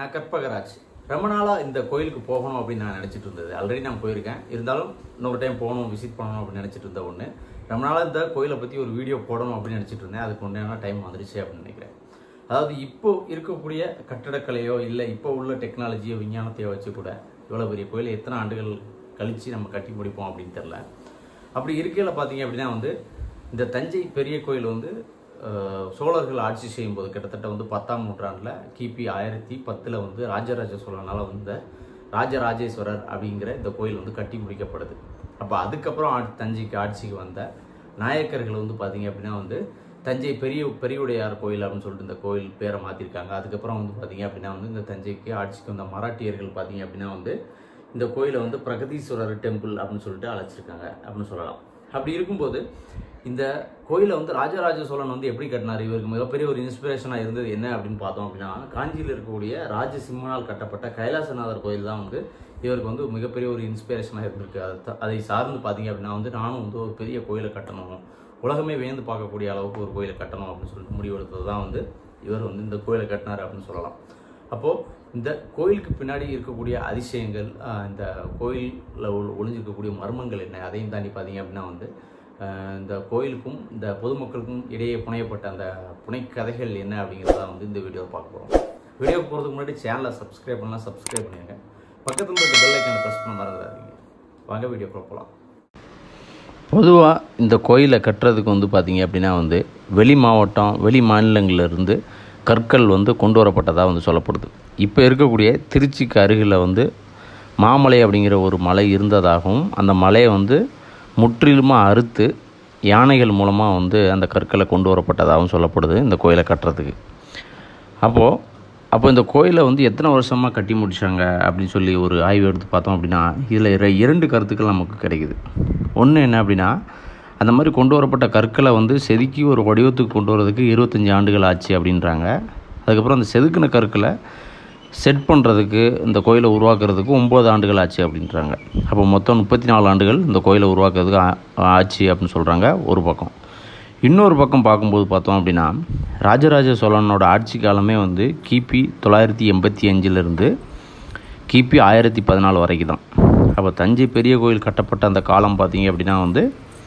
நான் கற்பகராஜ் ரொம்ப நாளாக இந்த கோயிலுக்கு போகணும் அப்படின்னு நான் நினச்சிட்டு இருந்தது ஆல்ரெடி நான் போயிருக்கேன் இருந்தாலும் இன்னொரு டைம் போகணும் விசிட் பண்ணணும் அப்படின்னு நினச்சிட்டு இருந்த ஒன்று ரொம்ப நாளாக இந்த கோயிலை பற்றி ஒரு வீடியோ போடணும் அப்படின்னு நினச்சிட்டு இருந்தேன் அதுக்கு உண்டான டைம் வந்துருச்சு அப்படின்னு நினைக்கிறேன் அதாவது இப்போ இருக்கக்கூடிய கட்டடக்கலையோ இல்லை இப்போ உள்ள டெக்னாலஜியோ விஞ்ஞானத்தையோ வச்சு கூட இவ்வளோ பெரிய கோயிலை எத்தனை ஆண்டுகள் கழித்து நம்ம கட்டி முடிப்போம் அப்படின்னு தெரில அப்படி இருக்கையில் பார்த்தீங்க அப்படின்னா வந்து இந்த தஞ்சை பெரிய கோயில் வந்து அஹ், சோழர்கள் ஆட்சி செய்யும்போது கிட்டத்தட்ட வந்து பத்தாம் நூற்றாண்டில் கிபி ஆயிரத்தி பத்தில் வந்து ராஜராஜ சோழனால் வந்த ராஜராஜேஸ்வரர் அப்படிங்கிற இந்த கோயில் வந்து கட்டி முடிக்கப்படுது அப்போ அதுக்கப்புறம் ஆ- தஞ்சைக்கு ஆட்சிக்கு வந்த நாயக்கர்கள் வந்து பார்த்தீங்க அப்படின்னா வந்து தஞ்சை பெரிய பெரியவுடையார் கோயில் அப்படின்னு சொல்லிட்டு இந்த கோயில் பேரை மாற்றிருக்காங்க அதுக்கப்புறம் வந்து பார்த்தீங்க அப்படின்னா வந்து இந்த தஞ்சைக்கு ஆட்சிக்கு வந்த மராட்டியர்கள் பார்த்தீங்க அப்படின்னா வந்து இந்த கோயிலை வந்து பிரகதீஸ்வரர் டெம்பிள் அப்படின்னு சொல்லிட்டு அழைச்சிருக்காங்க அப்படின்னு சொல்லலாம் அப்படி இருக்கும்போது இந்த கோயிலை வந்து ராஜராஜ சோழன் வந்து எப்படி கட்டினார் இவருக்கு மிகப்பெரிய ஒரு இன்ஸ்பிரேஷனாக இருந்தது என்ன அப்படின்னு பார்த்தோம் அப்படின்னா காஞ்சியில் இருக்கக்கூடிய ராஜசிம்மனால் கட்டப்பட்ட கைலாசநாதர் கோயில் தான் வந்து இவருக்கு வந்து மிகப்பெரிய ஒரு இன்ஸ்பிரேஷனாக இருந்திருக்கு அது த- அதை சார்ந்து பார்த்தீங்க அப்படின்னா வந்து நானும் வந்து ஒரு பெரிய கோயிலை கட்டணும் உலகமே வியந்து பார்க்கக்கூடிய அளவுக்கு ஒரு கோயிலை கட்டணும் அப்படின்னு சொல்லிட்டு முடிவெடுத்தது தான் வந்து இவர் வந்து இந்த கோயிலை கட்டினார் அப்படின்னு சொல்லலாம் அப்போது இந்த கோயிலுக்கு பின்னாடி இருக்கக்கூடிய அதிசயங்கள் ஆஹ் இந்த கோயிலில் ஒளிஞ்சிருக்கக்கூடிய மர்மங்கள் என்ன அதையும் தாண்டி பார்த்தீங்க அப்படின்னா வந்து ஆஹ் இந்த கோயிலுக்கும் இந்த பொதுமக்களுக்கும் இடையே புனையப்பட்ட அந்த புனைக்கதைகள் என்ன அப்படிங்கிறத வந்து இந்த வீடியோவை பார்க்க போகிறோம் வீடியோக்கு போகிறதுக்கு முன்னாடி சேனலை சப்ஸ்கிரைப் பண்ணலாம் சப்ஸ்கிரைப் பண்ணிடுங்க பக்கத்தில் இருக்க பெல் ஐக்கனை ப்ரெஸ் பண்ண மறந்துடாதீங்க வாங்க வீடியோக்குள்ள போகலாம் பொதுவாக இந்த கோயிலை கட்டுறதுக்கு வந்து பார்த்தீங்க அப்படின்னா வந்து வெளி மாவட்டம் வெளி மாநிலங்களிலிருந்து கற்கள் வந்து கொண்டு வரப்பட்டதாக வந்து சொல்லப்படுது இப்போ இருக்கக்கூடிய திருச்சிக்கு அருகில் வந்து மாமலை அப்படிங்கிற ஒரு மலை இருந்ததாகவும் அந்த மலையை வந்து முற்றிலுமாக அறுத்து யானைகள் மூலமாக வந்து அந்த கற்களை கொண்டு வரப்பட்டதாகவும் சொல்லப்படுது இந்த கோயிலை கட்டுறதுக்கு அப்போது அப்போ இந்த கோயிலை வந்து எத்தனை வருஷமாக கட்டி முடிச்சாங்க அப்படின்னு சொல்லி ஒரு ஆய்வு எடுத்து பார்த்தோம் அப்படின்னா இதில் இரண்டு கருத்துக்கள் நமக்கு கிடைக்குது ஒன்று என்ன அப்படின்னா அந்த மாதிரி கொண்டு வரப்பட்ட கற்களை வந்து செதுக்கி ஒரு வடிவத்துக்கு கொண்டு வரதுக்கு இருபத்தஞ்சி ஆண்டுகள் ஆச்சு அப்படின்றாங்க அதுக்கப்புறம் அந்த செதுக்கின கற்களை செட் பண்ணுறதுக்கு இந்த கோயிலை உருவாக்குறதுக்கு ஒம்பது ஆண்டுகள் ஆச்சு அப்படின்றாங்க அப்போ மொத்தம் முப்பத்தி நாலு ஆண்டுகள் இந்த கோயிலை உருவாக்குறதுக்கு ஆ- ஆச்சு அப்படின்னு சொல்கிறாங்க ஒரு பக்கம் இன்னொரு பக்கம் பார்க்கும்போது பார்த்தோம் அப்படின்னா ராஜராஜ சோழனோட ஆட்சி காலமே வந்து கிபி தொள்ளாயிரத்தி எண்பத்தி அஞ்சிலிருந்து கிபி ஆயிரத்தி பதினாலு வரைக்கும் தான் அப்போ தஞ்சை பெரிய கோயில் கட்டப்பட்ட அந்த காலம் பார்த்தீங்க அப்படின்னா வந்து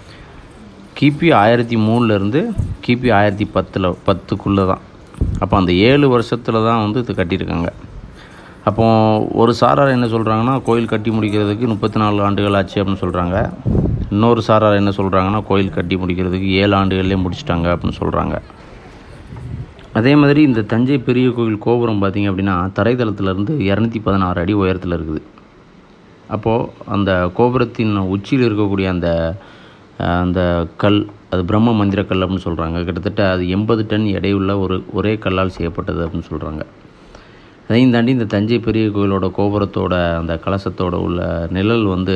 கிபி ஆயிரத்தி மூணுலேருந்து கிபி ஆயிரத்தி பத்தில் பத்துக்குள்ளே தான் அப்போ அந்த ஏழு வருஷத்தில் தான் வந்து இது கட்டியிருக்காங்க அப்போ ஒரு சாரார் என்ன சொல்கிறாங்கன்னா கோயில் கட்டி முடிக்கிறதுக்கு முப்பத்தி நாலு ஆண்டுகள் ஆச்சு அப்படின்னு சொல்கிறாங்க இன்னொரு சாரார் என்ன சொல்கிறாங்கன்னா கோயில் கட்டி முடிக்கிறதுக்கு ஏழு ஆண்டுகள்லேயே முடிச்சிட்டாங்க அப்படின்னு சொல்கிறாங்க அதே மாதிரி இந்த தஞ்சை பெரிய கோயில் கோபுரம் பார்த்திங்க அப்படின்னா தரைதளத்திலிருந்து இரநூத்தி பதினாறு அடி உயரத்தில் இருக்குது அப்போது அந்த கோபுரத்தின் உச்சியில் இருக்கக்கூடிய அந்த அஹ், அந்த கல் அது பிரம்ம மந்திர கல் அப்படின்னு சொல்கிறாங்க கிட்டத்தட்ட அது எண்பது டன் எடையுள்ள ஒரு ஒரே கல்லால் செய்யப்பட்டது அப்படின்னு சொல்கிறாங்க அதையும் தாண்டி இந்த தஞ்சை பெரிய கோயிலோட கோபுரத்தோட அந்த கலசத்தோட உள்ள நிழல் வந்து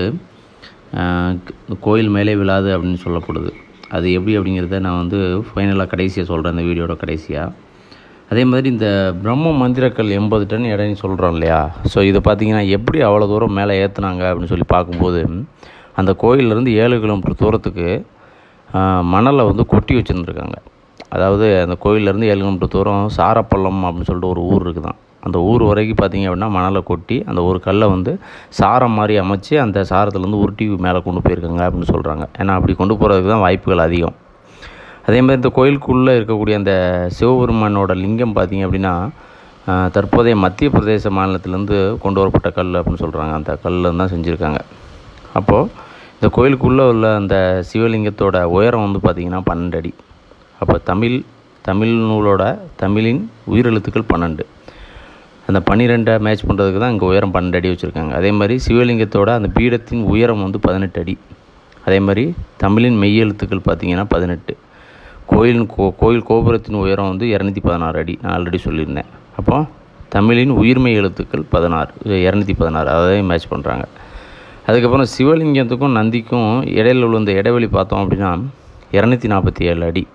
அஹ், க- கோயில் மேலே விழாது அப்படின்னு சொல்லப்படுது அது எப்படி அப்படிங்கிறத நான் வந்து ஃபைனலாக கடைசியாக சொல்கிறேன் இந்த வீடியோட கடைசியாக அதே மாதிரி இந்த பிரம்ம மந்திரக்கல் எண்பது டன் எடைன்னு சொல்கிறோம் இல்லையா ஸோ இதை பார்த்தீங்கன்னா எப்படி அவ்வளோ தூரம் மேலே ஏற்றுனாங்க அப்படின்னு சொல்லி பார்க்கும்போது அந்த கோயிலேருந்து ஏழு கிலோமீட்டர் தூரத்துக்கு ஆஹ், மணலை வந்து கொட்டி வச்சுருந்துருக்காங்க அதாவது அந்த கோயிலேருந்து ஏழு கிலோமீட்டர் தூரம் சாரப்பள்ளம் அப்படின்னு சொல்லிட்டு ஒரு ஊர் இருக்குதான் அந்த ஊர் வரைக்கும் பார்த்தீங்க அப்படின்னா மணலை கொட்டி அந்த ஒரு கல்லை வந்து சாரம் மாதிரி அமைச்சு அந்த சாரத்துலேருந்து உருட்டி மேலே கொண்டு போயிருக்காங்க அப்படின்னு சொல்கிறாங்க ஏன்னா அப்படி கொண்டு போகிறதுக்கு தான் வாய்ப்புகள் அதிகம் அதே மாதிரி இந்த கோயிலுக்குள்ளே இருக்கக்கூடிய அந்த சிவபெருமானோட லிங்கம் பார்த்தீங்க அப்படின்னா ஆஹ், தற்போதைய மத்திய பிரதேச மாநிலத்திலேருந்து கொண்டு வரப்பட்ட கல் அப்படின்னு சொல்கிறாங்க அந்த கல்லில் தான் செஞ்சுருக்காங்க அப்போது இந்த கோயிலுக்குள்ளே உள்ள அந்த சிவலிங்கத்தோட உயரம் வந்து பார்த்திங்கன்னா பன்னெண்டு அடி அப்போ தமிழ் தமிழ் நூலோட தமிழின் உயிரெழுத்துக்கள் பன்னெண்டு அந்த பன்னிரெண்டை மேட்ச் பண்ணுறதுக்கு தான் இங்கே உயரம் பன்னெண்டு அடி வச்சுருக்காங்க அதே மாதிரி சிவலிங்கத்தோட அந்த பீடத்தின் உயரம் வந்து பதினெட்டு அடி அதே மாதிரி தமிழின் மெய்யெழுத்துக்கள் பார்த்தீங்கன்னா பதினெட்டு கோயிலின் கோ கோயில் கோபுரத்தின் உயரம் வந்து இரநூத்தி பதினாறு அடி நான் ஆல்ரெடி சொல்லியிருந்தேன் அப்போ தமிழின் உயிர்மெய் எழுத்துக்கள் பதினாறு இரநூத்தி பதினாறு அதையும் மேட்ச் பண்ணுறாங்க அதுக்கப்புறம் சிவலிங்கத்துக்கும் நந்திக்கும் இடையில உள்ள இந்த இடைவெளி பார்த்தோம் அப்படின்னா இரநூத்தி நாற்பத்தி ஏழு அடி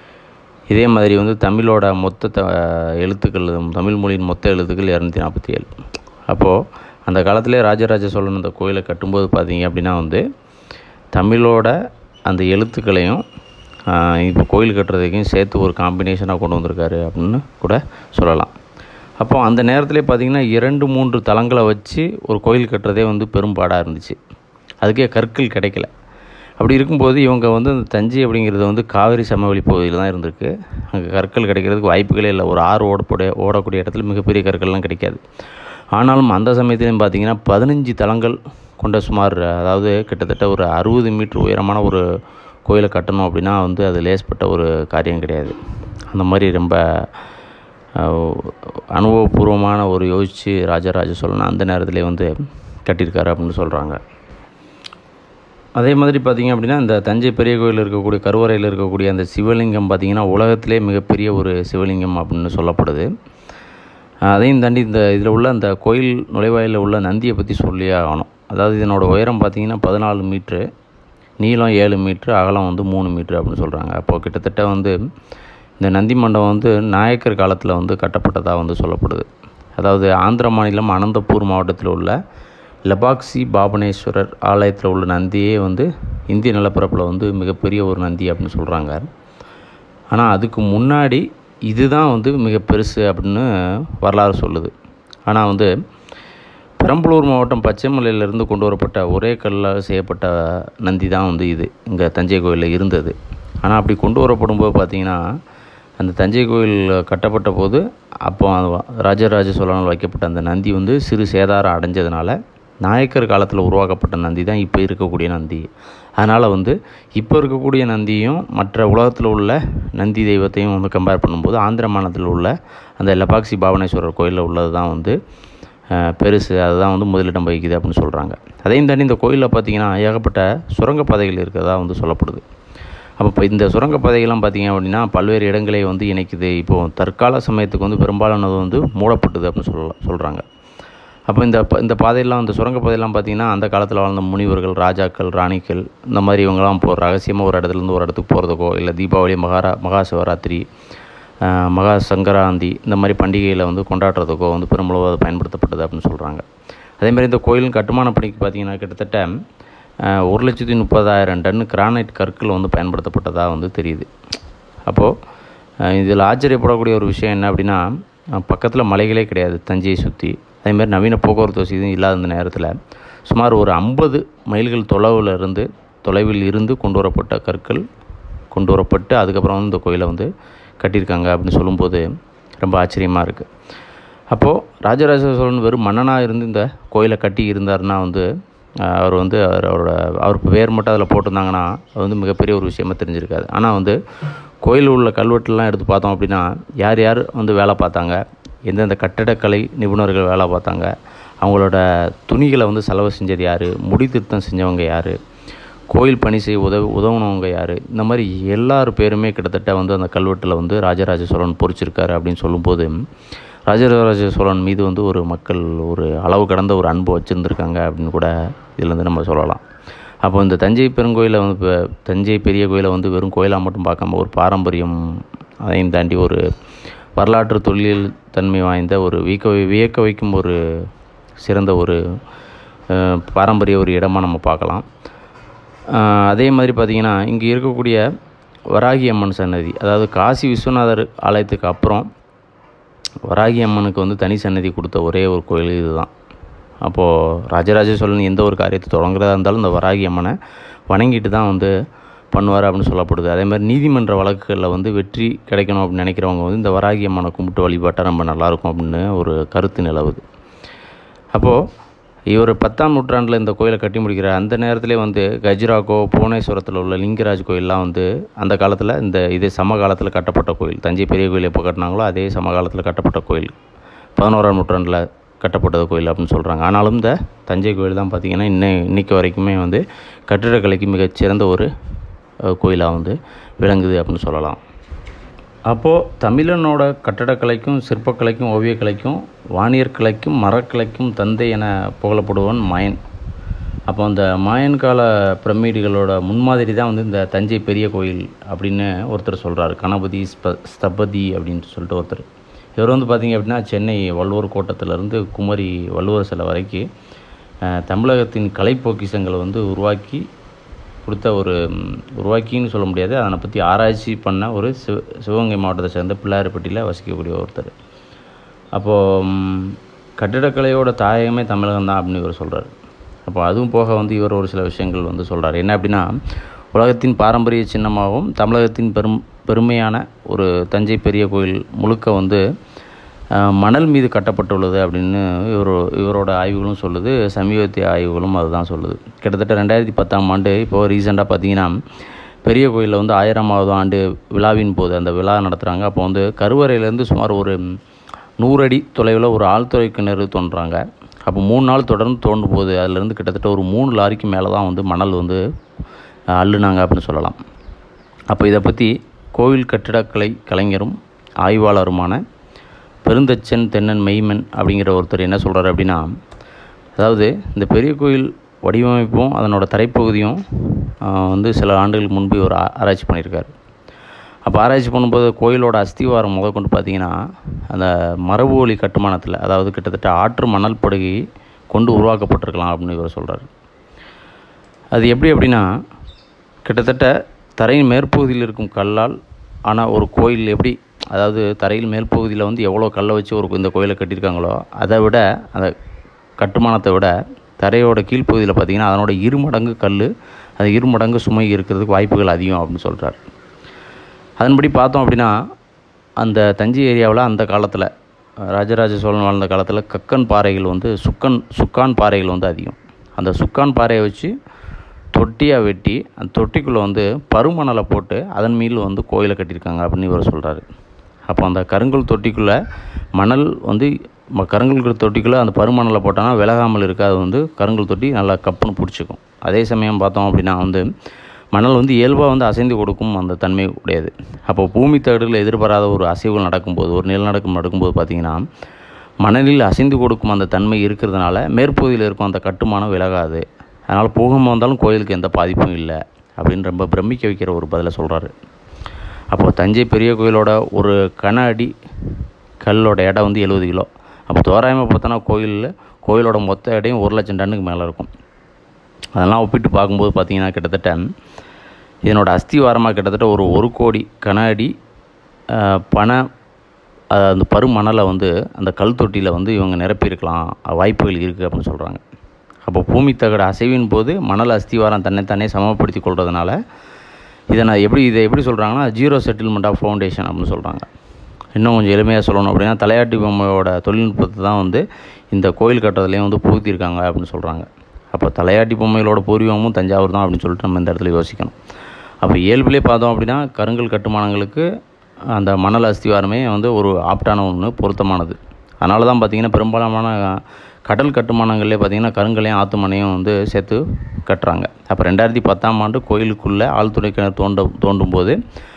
இதே மாதிரி வந்து தமிழோட மொத்த த எழுத்துக்கள் தமிழ் மொழியின் மொத்த எழுத்துக்கள் இரநூத்தி நாற்பத்தி ஏழு அப்போது அந்த காலத்திலே ராஜராஜ சோழன் அந்த கோயிலை கட்டும்போது பார்த்தீங்க அப்படின்னா வந்து தமிழோட அந்த எழுத்துக்களையும் இப்போ கோயில் கட்டுறதுக்கும் சேர்த்து ஒரு காம்பினேஷனாக கொண்டு வந்திருக்காரு அப்படின்னு கூட சொல்லலாம் அப்போ அந்த நேரத்திலே பார்த்திங்கன்னா இரண்டு மூன்று தளங்களை வச்சு ஒரு கோயில் கட்டுறதே வந்து பெரும்பாடாக இருந்துச்சு அதுக்கே கற்கள் கிடைக்கல அப்படி இருக்கும்போது இவங்க வந்து அந்த தஞ்சை அப்படிங்கிறது வந்து காவிரி சமவெளி பகுதியில் தான் இருந்திருக்கு அங்கே கற்கள் கிடைக்கிறதுக்கு வாய்ப்புகளே இல்லை ஒரு ஆறு ஓடக்கூடிய ஓடக்கூடிய இடத்துல மிகப்பெரிய கற்கள்லாம் கிடைக்காது ஆனாலும் அந்த சமயத்துலையும் பார்த்திங்கன்னா பதினஞ்சு தளங்கள் கொண்ட சுமார் அதாவது கிட்டத்தட்ட ஒரு அறுபது மீட்டர் உயரமான ஒரு கோயிலை கட்டணும் அப்படின்னா வந்து அது லேஸ்பட்ட ஒரு காரியம் கிடையாது அந்த மாதிரி ரொம்ப அஹ், அனுபவபூர்வமான ஒரு யோசித்து ராஜராஜ சோழன் அந்த நேரத்திலே வந்து கட்டியிருக்காரு அப்படின்னு சொல்கிறாங்க அதே மாதிரி பார்த்திங்க அப்படின்னா இந்த தஞ்சை பெரிய கோயில் இருக்கக்கூடிய கருவறையில் இருக்கக்கூடிய அந்த சிவலிங்கம் பார்த்திங்கன்னா உலகத்திலே மிகப்பெரிய ஒரு சிவலிங்கம் அப்படின்னு சொல்லப்படுது அஹ் அதையும் தாண்டி இந்த இதில் உள்ள அந்த கோயில் நுழைவாயிலில் உள்ள நந்தியை பற்றி சொல்லியே ஆகணும் அதாவது இதனோட உயரம் பார்த்திங்கன்னா பதினாலு மீட்ரு நீளம் ஏழு மீட்ரு அகலம் வந்து மூணு மீட்ரு அப்படின்னு சொல்கிறாங்க அப்போது கிட்டத்தட்ட வந்து இந்த நந்தி மண்டபம் வந்து நாயக்கர் காலத்தில் வந்து கட்டப்பட்டதாக வந்து சொல்லப்படுது அதாவது ஆந்திர மாநிலம் அனந்தபூர் மாவட்டத்தில் உள்ள லபாக்சி பாபனேஸ்வரர் ஆலயத்தில் உள்ள நந்தியே வந்து இந்திய நிலப்பரப்பில் வந்து மிகப்பெரிய ஒரு நந்தி அப்படின்னு சொல்கிறாங்க ஆனால் அதுக்கு முன்னாடி இதுதான் வந்து மிக பெருசு அப்படின்னு வரலாறு சொல்லுது ஆனால் வந்து பெரம்பலூர் மாவட்டம் பச்சைமலையிலிருந்து கொண்டு வரப்பட்ட ஒரே கல்லால் செய்யப்பட்ட நந்தி தான் வந்து இது இங்கே தஞ்சை கோயிலில் இருந்தது ஆனால் அப்படி கொண்டு வரப்படும்போது பார்த்திங்கன்னா அந்த தஞ்சை கோயில் கட்டப்பட்ட போது அப்போ அந்த ராஜராஜ சோழனால் வைக்கப்பட்ட அந்த நந்தி வந்து சிறு சேதாரம் அடைஞ்சதுனால நாயக்கர் காலத்தில் உருவாக்கப்பட்ட நந்தி தான் இப்போ இருக்கக்கூடிய நந்தி அதனால் வந்து இப்போ இருக்கக்கூடிய நந்தியும் மற்ற உலகத்தில் உள்ள நந்தி தெய்வத்தையும் வந்து கம்பேர் பண்ணும்போது ஆந்திர மாநிலத்தில் உள்ள அந்த லபாக்சி பாவனேஸ்வரர் கோயிலில் உள்ளது தான் வந்து அஹ், பெருசு அதுதான் வந்து முதலிடம் வகிக்குது அப்படின்னு சொல்கிறாங்க அதையும் தாண்டி இந்த கோயிலில் பார்த்தீங்கன்னா ஏகப்பட்ட சுரங்கப்பாதைகள் இருக்கிறதா வந்து சொல்லப்படுது அப்போ இப்போ இந்த சுரங்கப்பாதைகள்லாம் பார்த்தீங்க அப்படின்னா பல்வேறு இடங்களை வந்து இணைக்குது இப்போது தற்கால சமயத்துக்கு வந்து பெரும்பாலானது வந்து மூடப்பட்டது அப்படின்னு சொல்ல சொல்கிறாங்க அப்போ இந்த ப- இந்த பாதையெல்லாம் இந்த சுரங்கப்பாதையெல்லாம் பார்த்தீங்கன்னா அந்த காலத்தில் வாழ்ந்த முனிவர்கள் ராஜாக்கள் ராணிகள் இந்த மாதிரி இவங்கெல்லாம் இப்போ ரகசியமாக ஒரு இடத்துலேருந்து ஒரு இடத்துக்கு போகிறதுக்கோ இல்லை தீபாவளி மகாரா மகா சிவராத்திரி ஆஹ், மகா சங்கராந்தி இந்த மாதிரி பண்டிகைகளை வந்து கொண்டாடுறதுக்கோ வந்து பெருமளவு அது பயன்படுத்தப்பட்டது அப்படின்னு சொல்கிறாங்க அதேமாதிரி இந்த கோயிலின் கட்டுமான பணிக்கு பார்த்தீங்கன்னா கிட்டத்தட்ட ஆஹ், ஒரு லட்சத்தி முப்பதாயிரம் டன் கிரானைட் கற்கள் வந்து பயன்படுத்தப்பட்டதாக வந்து தெரியுது அப்போது இதில் ஆச்சரியப்படக்கூடிய ஒரு விஷயம் என்ன அப்படின்னா பக்கத்தில் மலைகளே கிடையாது தஞ்சையை சுற்றி அதேமாதிரி நவீன போக்குவரத்து வசதியும் இல்லாத இந்த நேரத்தில் சுமார் ஒரு ஐம்பது மைல்கள் தொலைவில் இருந்து தொலைவில் இருந்து கொண்டு வரப்பட்ட கற்கள் கொண்டு வரப்பட்டு அதுக்கப்புறம் வந்து இந்த கோயிலை வந்து கட்டியிருக்காங்க அப்படின்னு சொல்லும்போது ரொம்ப ஆச்சரியமாக இருக்குது அப்போது ராஜராஜ சோழன் வெறும் மன்னனாக இருந்து இந்த கோயிலை கட்டி இருந்தாருன்னா வந்து ஆஹ், அவர் வந்து அவர் அவரோட அவர் பேர் மட்டும் அதில் போட்டிருந்தாங்கன்னா அது வந்து மிகப்பெரிய ஒரு விஷயமா தெரிஞ்சிருக்காது ஆனால் வந்து கோயில் உள்ள கல்வெட்டுலாம் எடுத்து பார்த்தோம் அப்படின்னா யார் யார் வந்து வேலை பார்த்தாங்க எந்தெந்த கட்டடக்கலை நிபுணர்கள் வேலை பார்த்தாங்க அவங்களோட துணிகளை வந்து செலவு செஞ்சது யார் முடி திருத்தம் செஞ்சவங்க யார் கோயில் பணி செய்ய உதவி உதவுனவங்க யார் இந்த மாதிரி எல்லார் பேருமே கிட்டத்தட்ட வந்து அந்த கல்வெட்டில் வந்து ராஜராஜ சோழன் பொறிச்சிருக்காரு அப்படின்னு சொல்லும்போது ராஜராஜ சோழன் மீது வந்து ஒரு மக்கள் ஒரு அளவு கடந்த ஒரு அன்பு வச்சுருந்துருக்காங்க அப்படின்னு கூட இதுலேருந்து நம்ம சொல்லலாம் அப்போ இந்த தஞ்சை பெருங்கோயிலை வந்து இப்போ தஞ்சை பெரிய கோயிலை வந்து வெறும் கோயிலாக மட்டும் பார்க்காம ஒரு பாரம்பரியம் அதையும் தாண்டி ஒரு வரலாற்று தொழில் தன்மை வாய்ந்த ஒரு வியக்க வியக்க வைக்கும் ஒரு சிறந்த ஒரு அஹ், பாரம்பரிய ஒரு இடமாக நம்ம பார்க்கலாம் ஆஹ் அதே மாதிரி பார்த்திங்கன்னா இங்கே இருக்கக்கூடிய வராகி அம்மன் சன்னதி அதாவது காசி விஸ்வநாதர் ஆலயத்துக்கு அப்புறம் வராகி அம்மனுக்கு வந்து தனி சன்னதி கொடுத்த ஒரே ஒரு கோயில் இதுதான் அப்போது ராஜராஜ சோழன் எந்த ஒரு காரியத்தை தொடங்குறதா இருந்தாலும் இந்த வராகி அம்மனை வணங்கிட்டு தான் வந்து பண்ணுவார் அப்படின்னு சொல்லப்படுது அதே மாதிரி நீதிமன்ற வழக்குகளில் வந்து வெற்றி கிடைக்கணும் அப்படின்னு நினைக்கிறவங்க வந்து இந்த வராகி அம்மனை கும்பிட்டு வழிபாட்டால் ரொம்ப நல்லாயிருக்கும் அப்படின்னு ஒரு கருத்து நிலவுது அப்போது இவர் பத்தாம் நூற்றாண்டில் இந்த கோயிலை கட்டி முடிக்கிற அந்த நேரத்திலே வந்து கஜுராகோ புவனேஸ்வரத்தில் உள்ள லிங்கராஜ் கோயிலெலாம் வந்து அந்த காலத்தில் இந்த இதே சமகாலத்தில் கட்டப்பட்ட கோயில் தஞ்சை பெரிய கோயில் எப்போ கட்டினாங்களோ அதே சமகாலத்தில் கட்டப்பட்ட கோயில் பதினோராம் நூற்றாண்டில் கட்டப்பட்டது கோயில் அப்படின்னு சொல்கிறாங்க ஆனாலும் இந்த தஞ்சை கோயில் தான் பார்த்திங்கன்னா இன்னும் இன்னைக்கு வரைக்குமே வந்து கட்டிடக்கலைக்கு மிகச்சிறந்த ஒரு கோயிலாக வந்து விளங்குது அப்படின்னு சொல்லலாம் அப்போது தமிழனோட கட்டடக்கலைக்கும் சிற்பக்கலைக்கும் ஓவியக்கலைக்கும் வாணியர் கலைக்கும் மரக்கலைக்கும் தந்தை என புகழப்படுவன் மாயன் அப்போ அந்த மாயன் கால பிரமிடுகளோட முன்மாதிரி தான் வந்து இந்த தஞ்சை பெரிய கோயில் அப்படின்னு ஒருத்தர் சொல்கிறார் கணபதி ஸ்ப ஸ்தபதி அப்படின்னு சொல்லிட்டு ஒருத்தர் இவர் வந்து பார்த்திங்க அப்படின்னா சென்னை வள்ளுவர் கோட்டத்திலேருந்து குமரி வள்ளுவர் சிலை வரைக்கும் அஹ், தமிழகத்தின் கலை பொக்கிஷங்களை வந்து உருவாக்கி கொடுத்த ஒரு ம், உருவாக்கின்னு சொல்ல முடியாது அதனை பற்றி ஆராய்ச்சி பண்ண ஒரு சிவ சிவகங்கை மாவட்டத்தை சேர்ந்த பிள்ளையார்பட்டியில் வசிக்கக்கூடிய ஒருத்தர் அப்போது கட்டிடக்கலையோட தாயகமே தமிழகம் தான் அப்படின்னு இவர் சொல்கிறார் அப்போ அதுவும் போக வந்து இவர் ஒரு சில விஷயங்கள் வந்து சொல்கிறார் என்ன அப்படின்னா உலகத்தின் பாரம்பரிய சின்னமாகவும் தமிழகத்தின் பெரும் பெருமையான ஒரு தஞ்சை பெரிய கோயில் முழுக்க வந்து அஹ், மணல் மீது கட்டப்பட்டுள்ளது அப்படின்னு இவர் இவரோட ஆய்வுகளும் சொல்லுது சமீபத்திய ஆய்வுகளும் அதுதான் சொல்லுது கிட்டத்தட்ட ரெண்டாயிரத்தி பத்தாம் ஆண்டு இப்போது ரீசெண்டாக பார்த்தீங்கன்னா பெரிய கோயிலில் வந்து ஆயிரமாவது ஆண்டு விழாவின் போது அந்த விழா நடத்துகிறாங்க அப்போ வந்து கருவறையிலேருந்து சுமார் ஒரு நூறு அடி தொலைவில் ஒரு ஆழ்துறை கிணறு தோன்றுறாங்க அப்போ மூணு நாள் தொடர்ந்து தோண்டும் போது அதுலேருந்து கிட்டத்தட்ட ஒரு மூணு லாரிக்கு மேலே தான் வந்து மணல் வந்து அஹ், அள்ளுனாங்க அப்படின்னு சொல்லலாம் அப்போ இதை பற்றி கோவில் கட்டிடக்கலை கலைஞரும் ஆய்வாளருமான பெருந்தச்சன் தென்னன் மெய்மன் அப்படிங்கிற ஒருத்தர் என்ன சொல்கிறார் அப்படின்னா அதாவது இந்த பெரிய கோயில் வடிவமைப்பும் அதனோட தரைப்பகுதியும் ஆஹ், வந்து சில ஆண்டுகளுக்கு முன்பு ஒரு ஆ- ஆராய்ச்சி பண்ணியிருக்காரு அப்போ ஆராய்ச்சி பண்ணும்போது கோயிலோட அஸ்திவாரம் முத கொண்டு பார்த்தீங்கன்னா அந்த மரபு ஒலி கட்டுமானத்தில் அதாவது கிட்டத்தட்ட ஆற்று மணல் படுகை கொண்டு உருவாக்கப்பட்டிருக்கலாம் அப்படின்னு இவர் சொல்கிறார் அது எப்படி அப்படின்னா கிட்டத்தட்ட தரையின் மேற்பகுதியில் இருக்கும் கல்லால் ஆனால் ஒரு கோயில் எப்படி அதாவது தரையில் மேற்பகுதியில் வந்து எவ்வளோ கல்லை வச்சு ஒரு இந்த கோயிலை கட்டியிருக்காங்களோ அதை விட அந்த கட்டுமானத்தை விட தரையோட கீழ்ப்பகுதியில் பார்த்தீங்கன்னா அதனோட இரு மடங்கு கல் அது இரு மடங்கு சுமை இருக்கிறதுக்கு வாய்ப்புகள் அதிகம் அப்படின்னு சொல்கிறார் அதன்படி பார்த்தோம் அப்படின்னா அந்த தஞ்சை ஏரியாவில் அந்த காலத்தில் ராஜராஜ சோழன் வாழ்ந்த காலத்தில் கக்கன் பாறைகள் வந்து சுக்கன் சுக்கான் பாறைகள் வந்து அதிகம் அந்த சுக்கான் பாறையை வச்சு தொட்டியாக வெட்டி அந்த தொட்டிக்குள்ளே வந்து பருமணலை போட்டு அதன் மீது வந்து கோயிலை கட்டியிருக்காங்க அப்படின்னு இவர் சொல்கிறாரு அப்போ அந்த கருங்கல் தொட்டிக்குள்ளே மணல் வந்து ம- கருங்கல் தொட்டிக்குள்ளே அந்த பருமணலை போட்டோன்னா விலகாமல் இருக்க அது வந்து கருங்கல் தொட்டி நல்லா கப்புன்னு பிடிச்சிக்கும் அதே சமயம் பார்த்தோம் அப்படின்னா வந்து மணல் வந்து இயல்பாக வந்து அசைந்து கொடுக்கும் அந்த தன்மை உடையது அப்போ பூமி தகடுகள் எதிர்பாராத ஒரு அசைவுகள் நடக்கும்போது ஒரு நிலநடுக்கம் நடக்கும்போது பார்த்திங்கன்னா மணலில் அசைந்து கொடுக்கும் அந்த தன்மை இருக்கிறதுனால மேற்பகுதியில் இருக்கும் அந்த கட்டுமானம் விலகாது அதனால் பூகம்பம் வந்தாலும் கோயிலுக்கு எந்த பாதிப்பும் இல்லை அப்படின்னு ரொம்ப பிரமிக்க வைக்கிற ஒரு பதிலை சொல்கிறாரு அப்போ தஞ்சை பெரிய கோயிலோட ஒரு கன அடி கல்லோட எடை வந்து எழுபது கிலோ அப்போ தோராயமாக பார்த்தோன்னா கோயிலில் கோயிலோட மொத்த எடையும் ஒரு லட்சம் டன்னுக்கு மேலே இருக்கும் அதெல்லாம் ஒப்பிட்டு பார்க்கும்போது பார்த்தீங்கன்னா கிட்டத்தட்ட இதனோட அஸ்திவாரமாக கிட்டத்தட்ட ஒரு ஒரு கோடி கன அடி ஆஹ், பண ஆஹ், அந்த பருமணலை வந்து அந்த கல் தொட்டியில் வந்து இவங்க நிரப்பியிருக்கலாம் வாய்ப்புகள் இருக்குது அப்படின்னு சொல்கிறாங்க அப்போ பூமி தகடு அசைவின் போது மணல் அஸ்திவாரம் தன்னைத்தானே சமப்படுத்தி கொள்றதுனால இதை நான் எப்படி இதை எப்படி சொல்கிறாங்கன்னா ஜீரோ செட்டில்மெண்ட் ஆஃப் ஃபவுண்டேஷன் அப்படின்னு சொல்கிறாங்க இன்னும் கொஞ்சம் எளிமையாக சொல்லணும் அப்படின்னா தலையாட்டி பொம்மையோட தொழில்நுட்பத்தை தான் வந்து இந்த கோயில் கட்டுறதுலேயும் வந்து புகுத்தியிருக்காங்க அப்படின்னு சொல்கிறாங்க அப்போ தலையாட்டி பொம்மைகளோட பூர்வீகமும் தஞ்சாவூர் தான் அப்படின்னு சொல்லிட்டு நம்ம இந்த இடத்துல யோசிக்கணும் அப்போ இயல்பிலே பார்த்தோம் அப்படின்னா கருங்கல் கட்டுமானங்களுக்கு அந்த மணல் அஸ்திவாரமே வந்து ஒரு ஆப்டான ஒன்று பொருத்தமானது அதனால தான் பார்த்திங்கன்னா பெரும்பாலான கடல் கட்டுமானங்கள்லேயே பார்த்திங்கன்னா கருங்கலையும் ஆத்து மனையும் வந்து சேர்த்து கட்டுறாங்க அப்போ ரெண்டாயிரத்தி பத்தாம் ஆண்டு கோயிலுக்குள்ளே ஆழ்துறை கிணறு தோண்ட தோண்டும் போது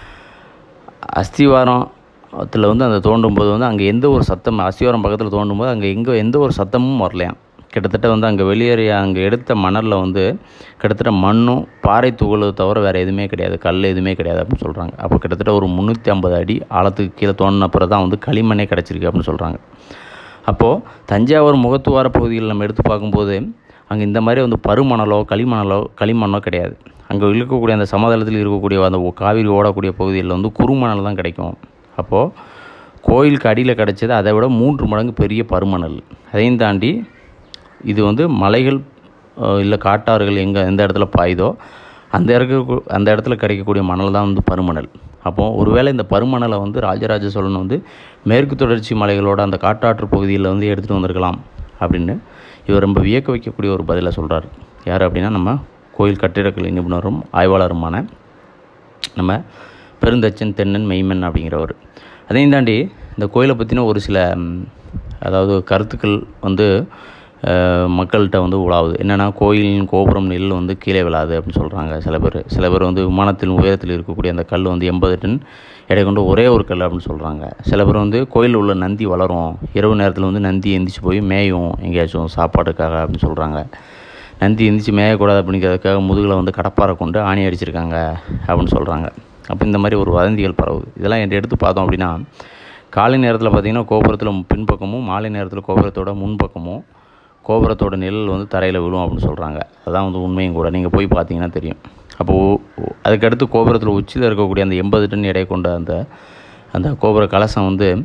அஸ்திவாரத்தில் வந்து அந்த தோண்டும் போது வந்து அங்கே எந்த ஒரு சத்தம் அஸ்திவாரம் பக்கத்தில் தோண்டும் போது அங்கே எங்கே எந்த ஒரு சத்தமும் வரலையாம் கிட்டத்தட்ட வந்து அங்கே வெளியேறிய அங்கே எடுத்த மணலில் வந்து கிட்டத்தட்ட மண்ணும் பாறை துகளு தவிர வேறு எதுவுமே கிடையாது கல் எதுவுமே கிடையாது அப்படின்னு சொல்கிறாங்க அப்போ கிட்டத்தட்ட ஒரு முந்நூற்றி ஐம்பது அடி ஆழத்துக்கு கீழே தோண்டின அப்புறம் தான் வந்து களிமண்ணே கிடச்சிருக்கு அப்படின்னு சொல்கிறாங்க அப்போது தஞ்சாவூர் முகத்துவார பகுதியில் நம்ம எடுத்து பார்க்கும்போது அங்கே இந்த மாதிரி வந்து பருமணலோ களிமணலோ களிமண்ணோ கிடையாது அங்கே இருக்கக்கூடிய அந்த சமதளத்தில் இருக்கக்கூடிய அந்த ஒ- காவிரி ஓடக்கூடிய பகுதியில் வந்து குறுமணல் தான் கிடைக்கும் அப்போது கோயிலுக்கு அடியில் கிடைச்சது அதை விட மூன்று மடங்கு பெரிய பருமணல் அதையும் தாண்டி இது வந்து மலைகள் இல்லை காட்டாறுகள் எங்கே எந்த இடத்துல பாயுதோ அந்த இருக்க அந்த இடத்துல கிடைக்கக்கூடிய மணல் தான் வந்து பருமணல் அப்போது ஒருவேளை இந்த பருமணலை வந்து ராஜராஜ சோழன் வந்து மேற்கு தொடர்ச்சி மலைகளோட அந்த காட்டாற்று பகுதியில் வந்து எடுத்துகிட்டு வந்திருக்கலாம் அப்படின்னு இவர் ரொம்ப வியக்க வைக்கக்கூடிய ஒரு பதிலை சொல்கிறார் யார் அப்படின்னா நம்ம கோயில் கட்டிடக்கலை நிபுணரும் ஆய்வாளருமான நம்ம பெருந்தச்சன் தென்னன் மெய்மன் அப்படிங்கிறவர் அதையும் தாண்டி இந்த கோயிலை பற்றின ஒரு சில ம், அதாவது கருத்துக்கள் வந்து அஹ், மக்கள்கிட்ட வந்து உலாவுது என்னென்னா கோயிலின் கோபுரம் நெல் வந்து கீழே விழாது அப்படின்னு சொல்கிறாங்க சில பேர் சில பேர் வந்து விமானத்தின் உயரத்தில் இருக்கக்கூடிய அந்த கல் வந்து எண்பது டன் எடை கொண்டு ஒரே ஒரு கல் அப்படின்னு சொல்கிறாங்க சில பேர் வந்து கோயிலில் உள்ள நந்தி வளரும் இரவு நேரத்தில் வந்து நந்தி எந்திரிச்சு போய் மேயும் எங்கேயாச்சும் சாப்பாட்டுக்காக அப்படின்னு சொல்கிறாங்க நந்தி எந்திரிச்சு மேயக்கூடாது அப்படிங்கிறதுக்காக முதுகில் வந்து கடப்பாரை கொண்டு ஆணி அடிச்சிருக்காங்க அப்படின்னு சொல்கிறாங்க அப்போ இந்த மாதிரி ஒரு வதந்திகள் பரவுது இதெல்லாம் என்கிட்ட எடுத்து பார்த்தோம் அப்படின்னா காலை நேரத்தில் பார்த்தீங்கன்னா கோபுரத்தில் பின்பக்கமும் மாலை நேரத்தில் கோபுரத்தோட முன்பக்கமும் கோபுரத்தோட நிழல் வந்து தரையில் விழும் அப்படின்னு சொல்கிறாங்க அதான் வந்து உண்மையும் கூட நீங்கள் போய் பார்த்தீங்கன்னா தெரியும் அப்போது அதுக்கடுத்து கோபுரத்தில் உச்சியில் இருக்கக்கூடிய அந்த எண்பது டன் எடை கொண்ட அந்த அந்த கோபுர கலசம் வந்து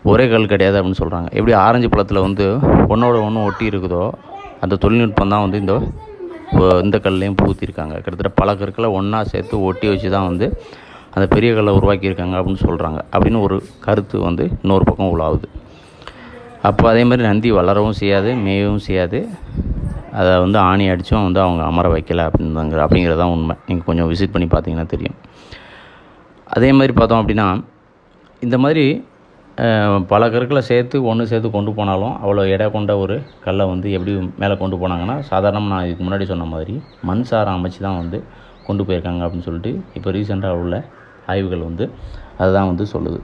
ஒரே கல் கிடையாது அப்படின்னு சொல்கிறாங்க எப்படி ஆரஞ்சு பழத்தில் வந்து ஒன்றோட ஒன்று ஒட்டி இருக்குதோ அந்த தொழில்நுட்பம் தான் வந்து இந்த ஒ- இந்த கல்லையும் புகுத்திருக்காங்க கிட்டத்தட்ட பல கற்களை ஒன்றா சேர்த்து ஒட்டி வச்சு தான் வந்து அந்த பெரிய கல்லை உருவாக்கியிருக்காங்க அப்படின்னு சொல்கிறாங்க அப்படின்னு ஒரு கருத்து வந்து இன்னொரு பக்கம் உலாவுது அப்போ அதே மாதிரி நந்தி வளரவும் செய்யாது மேயவும் செய்யாது அதை வந்து ஆணி அடித்தும் வந்து அவங்க அமர வைக்கல அப்படின்னுங்கிற அப்படிங்கிறது தான் உண்மை நீங்கள் கொஞ்சம் விசிட் பண்ணி பார்த்தீங்கன்னா தெரியும் அதே மாதிரி பார்த்தோம் அப்படின்னா இந்த மாதிரி அஹ், பல கற்களை சேர்த்து ஒன்று சேர்த்து கொண்டு போனாலும் அவ்வளோ எடை கொண்ட ஒரு கல்லை வந்து எப்படி மேலே கொண்டு போனாங்கன்னா சாதாரணமாக நான் இதுக்கு முன்னாடி சொன்ன மாதிரி மண் சாரம் அமைச்சு தான் வந்து கொண்டு போயிருக்காங்க அப்படின்னு சொல்லிட்டு இப்போ ரீசெண்டாக உள்ள ஆய்வுகள் வந்து அதுதான் வந்து சொல்லுது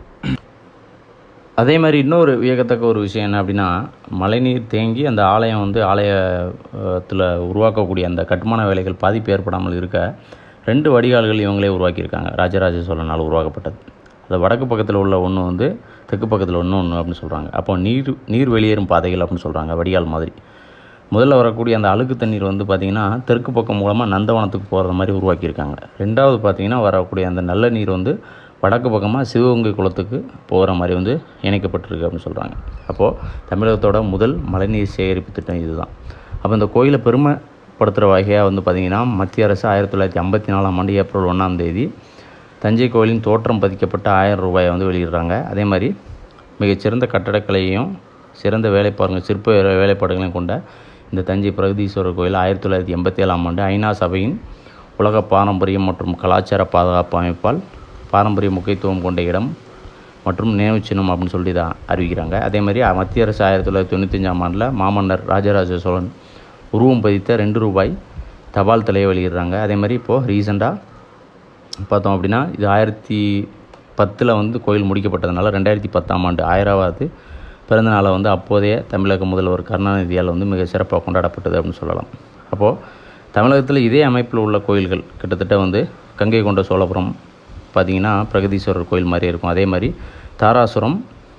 அதே மாதிரி இன்னொரு வியக்கத்தக்க ஒரு விஷயம் என்ன அப்படின்னா மழைநீர் தேங்கி அந்த ஆலயம் வந்து ஆலயத்தில் உருவாக்கக்கூடிய அந்த கட்டுமான வேலைகள் பாதிப்பு ஏற்படாமல் இருக்க ரெண்டு வடிகால்கள் இவங்களே உருவாக்கியிருக்காங்க ராஜராஜ சோழனால் உருவாக்கப்பட்டது அது வடக்கு பக்கத்தில் உள்ள ஒன்று வந்து தெற்கு பக்கத்தில் ஒன்று ஒன்று அப்படின்னு சொல்கிறாங்க அப்போ நீர் நீர் வெளியேறும் பாதைகள் அப்படின்னு சொல்கிறாங்க வடிகால் மாதிரி முதல்ல வரக்கூடிய அந்த அழுக்கு தண்ணீர் வந்து பார்த்திங்கன்னா தெற்கு பக்கம் மூலமாக நந்தவனத்துக்கு போகிற மாதிரி உருவாக்கியிருக்காங்க ரெண்டாவது பார்த்திங்கன்னா வரக்கூடிய அந்த நல்ல நீர் வந்து வடக்கு பக்கமாக சிவகங்கை குளத்துக்கு போகிற மாதிரி வந்து இணைக்கப்பட்டிருக்கு அப்படின்னு சொல்கிறாங்க அப்போது தமிழகத்தோட முதல் மழைநீர் சேகரிப்பு திட்டம் இதுதான் அப்போ இந்த கோயிலை பெருமைப்படுத்துகிற வகையாக வந்து பார்த்திங்கன்னா மத்திய அரசு ஆயிரத்தி தொள்ளாயிரத்தி ஐம்பத்தி நாலாம் ஆண்டு ஏப்ரல் ஒன்றாம் தேதி தஞ்சை கோயிலின் தோற்றம் பதிக்கப்பட்ட ஆயிரம் ரூபாயை வந்து வெளியிடுறாங்க அதே மாதிரி மிகச்சிறந்த கட்டடக்கலையையும் சிறந்த வேலைப்பாடுகள் சிற்ப வே- வேலைப்பாடுகளையும் கொண்ட இந்த தஞ்சை பிரகதீஸ்வரர் கோயில் ஆயிரத்தி தொள்ளாயிரத்தி எண்பத்தி ஏழாம் ஆண்டு ஐநா சபையின் உலக பாரம்பரியம் மற்றும் கலாச்சார பாதுகாப்பு அமைப்பால் பாரம்பரிய முக்கியத்துவம் கொண்ட இடம் மற்றும் நினைவுச் சின்னம் அப்படின்னு சொல்லிட்டு இதை அறிவிக்கிறாங்க அதே மாதிரி அ- மத்திய அரசு ஆயிரத்தி தொள்ளாயிரத்தி தொண்ணூத்தஞ்சாம் ஆண்டில் மாமன்னர் ராஜராஜ சோழன் உருவம் பதித்த ரெண்டு ரூபாய் தபால் தலையை வெளியிடுறாங்க அதே மாதிரி இப்போது ரீசெண்டாக பார்த்தோம் அப்படின்னா இது ஆயிரத்தி பத்தில் வந்து கோயில் முடிக்கப்பட்டதுனால ரெண்டாயிரத்தி பத்தாம் ஆண்டு ஆயிராவது பிறந்த நாளை வந்து அப்போதைய தமிழக முதல்வர் கருணாநிதியால் வந்து மிக சிறப்பாக கொண்டாடப்பட்டது அப்படின்னு சொல்லலாம் அப்போது தமிழகத்தில் இதே அமைப்பில் உள்ள கோயில்கள் கிட்டத்தட்ட வந்து கங்கை கொண்ட சோழபுரம் பார்த்திங்கன்னா பிரகதீஸ்வரர் கோயில் மாதிரி இருக்கும் அதே மாதிரி தாராசுரம்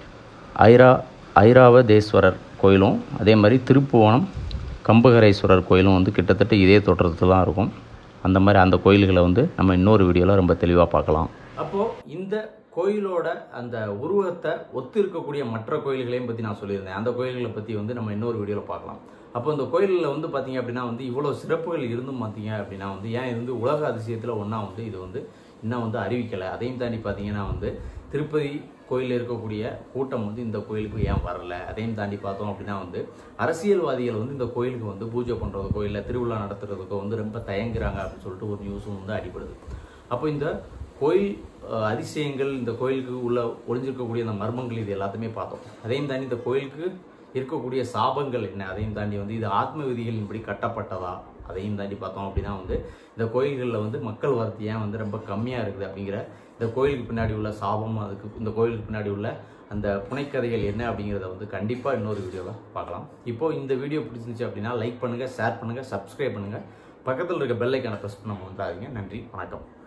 ஐரா ஐராவதேஸ்வரர் கோயிலும் அதே மாதிரி திருப்புவனம் கம்பகரேஸ்வரர் கோயிலும் வந்து கிட்டத்தட்ட இதே தோற்றத்தில் தான் இருக்கும் அந்த மாதிரி அந்த கோயில்களை வந்து நம்ம இன்னொரு வீடியோவில் ரொம்ப தெளிவாக பார்க்கலாம் அப்போ இந்த கோயிலோட அந்த உருவத்தை ஒத்து இருக்கக்கூடிய மற்ற கோயில்களையும் பற்றி நான் சொல்லியிருந்தேன் அந்த கோயில்களை பற்றி வந்து நம்ம இன்னொரு வீடியோவில் பார்க்கலாம் அப்போ இந்த கோயிலில் வந்து பார்த்தீங்க அப்படின்னா வந்து இவ்வளோ சிறப்புகள் இருந்தும் பார்த்தீங்க அப்படின்னா வந்து ஏன் இது வந்து உலக அதிசயத்தில் ஒன்றா வந்து இது வந்து இன்னும் வந்து அறிவிக்கலை அதையும் தாண்டி பார்த்தீங்கன்னா வந்து திருப்பதி கோயிலில் இருக்கக்கூடிய கூட்டம் வந்து இந்த கோயிலுக்கு ஏன் வரல அதையும் தாண்டி பார்த்தோம் அப்படின்னா வந்து அரசியல்வாதிகள் வந்து இந்த கோயிலுக்கு வந்து பூஜை பண்ணுறதுக்கோ இல்லை திருவிழா நடத்துறதுக்கோ வந்து ரொம்ப தயங்குறாங்க அப்படின்னு சொல்லிட்டு ஒரு நியூஸும் வந்து அடிபடுது அப்போ இந்த கோயில் அஹ், அதிசயங்கள் இந்த கோயிலுக்கு உள்ள ஒளிஞ்சிருக்கக்கூடிய அந்த மர்மங்கள் இது எல்லாத்தையுமே பார்த்தோம் அதையும் தாண்டி இந்த கோயிலுக்கு இருக்கக்கூடிய சாபங்கள் என்ன அதையும் தாண்டி வந்து இது ஆத்ம விதிகளின்படி கட்டப்பட்டதா அதையும் தாண்டி பார்த்தோம் அப்படின்னா வந்து இந்த கோயில்களில் வந்து மக்கள் வரத்து ஏன் வந்து ரொம்ப கம்மியாக இருக்குது அப்படிங்கிற இந்த கோயிலுக்கு பின்னாடி உள்ள சாபம் அதுக்கு இந்த கோயிலுக்கு பின்னாடி உள்ள அந்த புனைக்கதைகள் என்ன அப்படிங்கிறத வந்து கண்டிப்பாக இன்னொரு வீடியோவில் பார்க்கலாம் இப்போ இந்த வீடியோ பிடிச்சிருந்துச்சு அப்படின்னா லைக் பண்ணுங்கள் ஷேர் பண்ணுங்கள் சப்ஸ்கிரைப் பண்ணுங்கள் பக்கத்தில் இருக்க பெல் ஐக்கானை ப்ரெஸ் பண்ண வந்துடாதீங்க நன்றி வணக்கம்